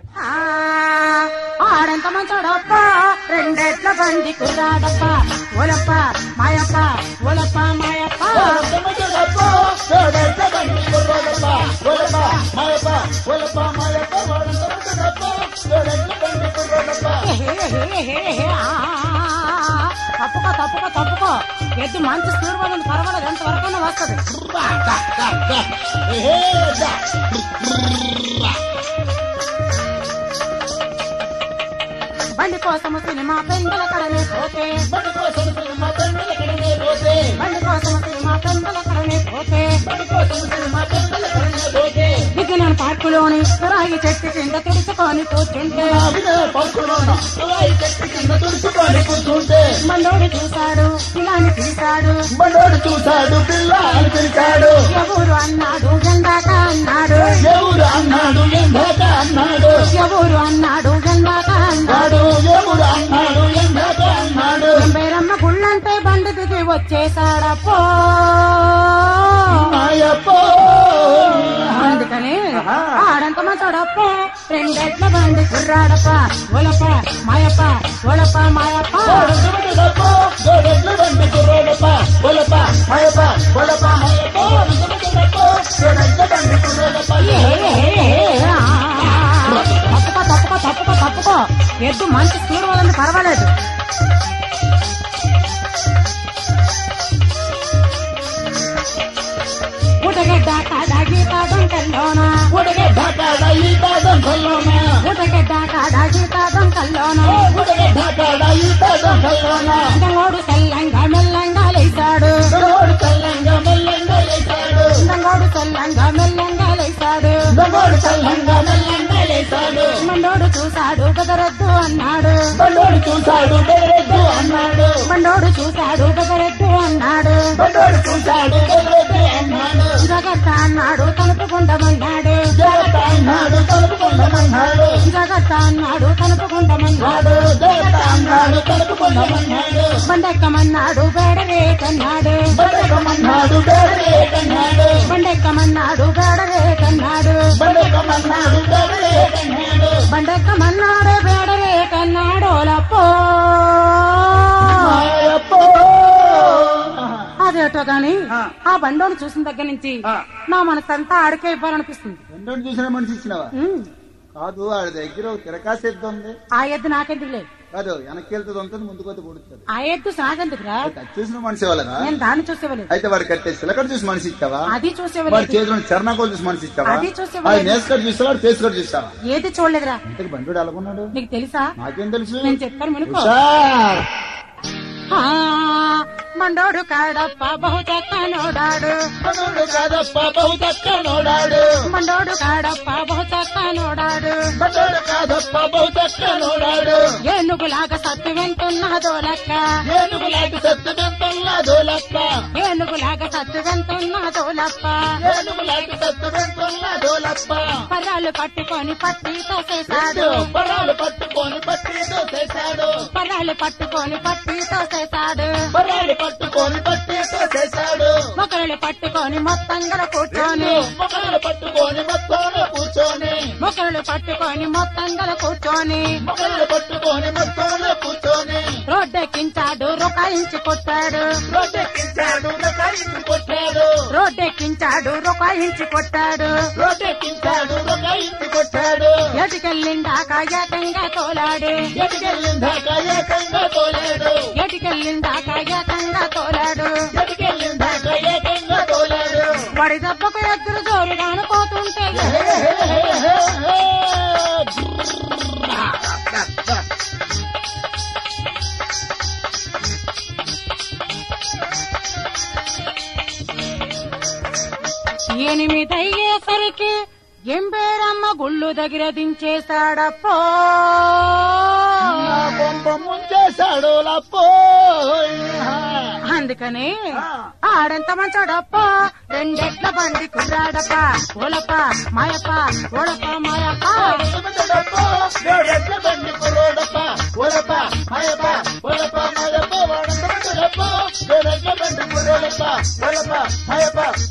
ఆ, ఆడంత మంచోడప్ప రెండెట్ల బండి కుర్రాడప్ప ఓలప్ప మాయప్ప ఓలప్ప మాయప్ప హే, హే, హే, హే, ఆ, తప్పుకో తప్పుకో తప్పుకో ఎద్దు మంచి స్పీడ్ పోతుంది పర్వాలేదు ఎంతవరకైనా వస్తుంది బండి కోసము సినిమా పెండల కడనే పోతే బండి కోసము సినిమా పెండల కడనే పోతే విజ్ఞాన పార్కులోని రాయి చెట్టు కింద తుడుచుకొని కూర్చుంటే మండోడు చూశాడు ఇలాని పిలిచాడు మనోడు చూశాడు పిల్ల అని పిలిచాడు ఎవరు అన్నాడు ఎందాక అన్నాడు ఎవరు అన్నాడు ఎందాక అన్నాడు ఎవరు అన్నాడు ఎందాక అన్నాడు వాడు ఎవరు అన్నాడు ఎందాక అన్నాడు ఎంబేరమ్మ గుళ్ళంటే బండి దిగి వచ్చేసాడప్పో మాయప్ప అందుకని ఆడంత మంచోడప్ప రెండెట్ల బండి కుర్రాడప్ప ఒలప్ప మాయప్ప ఒలప్ప మాయప్ప ఏ, ఏ, ఏ, ఆ, తప్పుకో తప్పుకో తప్పుకో తప్పుకో ఎద్దు మంచి స్పీడ్ వాళ్ళని పర్వాలేదు ఉడగడ్డ కాడాగి కాదంకల్లోన ఉడగడ్డ కాడాగి కాదంకల్లోన దంగోడు తెల్లంగా మెల్లంగా లేచాడు దంగోడు తెల్లంగా మెల్లంగా లేచాడు మండోడు చూశాడు బెదరద్దు అన్నాడు బండోడు చూశాడు బెదరెద్దు అన్నాడు మండోడు చూశాడు బెదరద్దు అన్నాడు బండోడు చూశాడు బెదరెద్దు అన్నాడు జగత్త అన్నాడు తలుపుకుండమన్నాడు దేవత అన్నాడు తలుపుకుండమన్నాడు జగత్త అన్నాడు తలుపుకుండమన్నాడు నాడు దేవత అన్నాడు తలుపుకుండమన్నాడు బండెక్కమన్నాడు బేడరేటన్నాడు బండకమన్నాడు బెదరేటన్నాడు బండెక్కమన్నాడు బేడరేటన్నాడు బండకమన్నాడు బెదరేటన్నాడు బండెక్కమన్నాడు బేడరేటన్నాడు లప్పో మాయప్పో అదేటో గాని ఆ. ఆ బండోని చూసిన దగ్గర నుంచి ఆ. నా మనసంతా ఆడికే ఇవ్వాలనిపిస్తుంది బండోడు చూసిన మనిషి ఇచ్చినవా ఉమ్, కాదు ఆడి దగ్గర ఒక తిరకాసు ఎద్దు ఉంది ఆ ఎద్దు నాకెందుకు లేదు కాదు వెనక్కి వెళ్తుంది ఉంటుంది ముందుకు వస్తే పొడుస్తుంది ఆ ఎద్దు నాకెందుకురా కట్ చేసిన మనిషి వాళ్ళగా నేను దాన్ని చూసేవలేదు అయితే వాడు కట్టే సిలకడ చూసి మనిషి ఇచ్చావా అది వాడి చూసేవలేదు చేతిలో చరణాకోలు చూసి మనిషి ఇచ్చావా అది చూసేవాడు. అది నేస్కట్ చూస్తావా ఫేస్ కట్ చూస్తావా ఏది చూడలేదురా ఇంతకు బండోడు ఎలాగున్నాడు నీకు తెలుసా నాకేం తెలుసు నేను చెప్తాను మునుకో హుషార్. ఆ, మండోడు కాడప్ప బహుచక్కనోడాడు బండోడు కాదప్ప బహుతక్కనోడాడు మండోడు కాడప్ప బహుచక్కనోడాడు బండోడు కాదప్ప బహుతక్కనోడాడు ఏనుగులాగా సత్తు వెంటున్నదో లెక్క ఏనుగులాంటి సత్తుమెంతున్నదో లక్క ఏనుగులాగా సత్తు వెంటున్నదో లప్ప ఏనుగులాంటి సత్తుమెంతున్నదో లక్క పర్రాలు పట్టుకొని పట్టితో చేశాడు పరాలు పట్టుకొని పట్టితో చేశాడు పర్రాలు పట్టుకొని పట్టితో చేశాడు పరాలు పట్టుకొని పట్టితో చేశాడు మొక్కలు పట్టుకొని మొత్తంగా కూర్చొని మొక్కలు పట్టుకొని మొత్తంలో కూర్చొని మొక్కలు పట్టుకొని మొత్తంగా కూర్చొని మొక్కలు పట్టుకొని మొత్తంలో కూర్చొని రోడ్డెక్కించాడు రొకాయించి కొట్టాడు రోడ్డెక్కించాడు రకాయించి కొట్టాడు రోడ్డెక్కించాడు రొకాయించి కొట్టాడు రోడ్డెక్కించాడు రకాయించి కొట్టాడు ఎటుకెళ్ళిందాక ఏకంగా తోలాడు ఎటుకెళ్ళిందాక ఏకంగా తోలాడు ఎటుకెళ్ళిందాక ఏకంగా తోలాడు ఎటుకెళ్ళిందాక ఏకంగా తోలాడు వాడి దెబ్బకు ఎదురు జోరుగా అనుకోతుంటే ఎనిమిదయ్యేసరికి ఎంబేరమ్మ గుళ్ళు దగ్గర దించేశాడప్పో నా బొమ్మ ముంచేశాడు లప్పో అందుకని ఆడంత మంచోడప్ప రెండెట్ల బండి కుర్రాడప్ప ఓలప్ప మాయప్ప ఓలప్ప మాయప్ప ఎట్ల బండి కుర్రోడప్ప ఓడప్ప మాయప్ప ఓడప్ప మాయప్ప వాడంత బండి కుర్రోడప్ప ఓడప్ప మాయప్ప